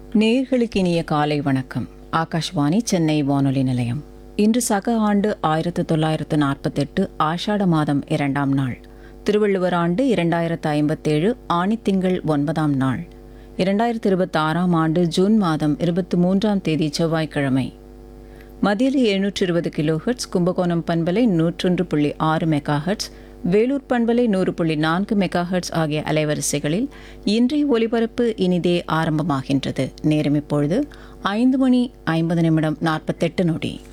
நேர்களுக்கு இனிய காலை வணக்கம் ஆகாஷ்வாணி சென்னை வானொலி நிலையம் இன்று சக ஆண்டு ஆயிரத்து தொள்ளாயிரத்து நாற்பத்தெட்டு ஆஷாட மாதம் இரண்டாம் நாள் திருவள்ளுவர் ஆண்டு இரண்டாயிரத்து ஐம்பத்தேழு ஆணித்திங்கள் ஒன்பதாம் நாள் இரண்டாயிரத்து இருபத்தி ஆறாம் ஆண்டு ஜூன் மாதம் இருபத்தி மூன்றாம் தேதி செவ்வாய்க்கிழமை மதியில் எழுநூற்று இருபது கிலோஹெர்ட்ஸ் கும்பகோணம் பண்பலை நூற்றொன்று புள்ளி ஆறு மெகாஹெர்ட்ஸ் வேலூர் பண்பலை நூறு புள்ளி நான்கு மெகாஹெர்ட்ஸ் ஆகிய அலைவரிசைகளில் இன்றைய ஒலிபரப்பு இனிதே ஆரம்பமாகின்றது நேரம் இப்பொழுது ஐந்து மணி ஐம்பது நிமிடம் நாற்பத்தெட்டு நொடி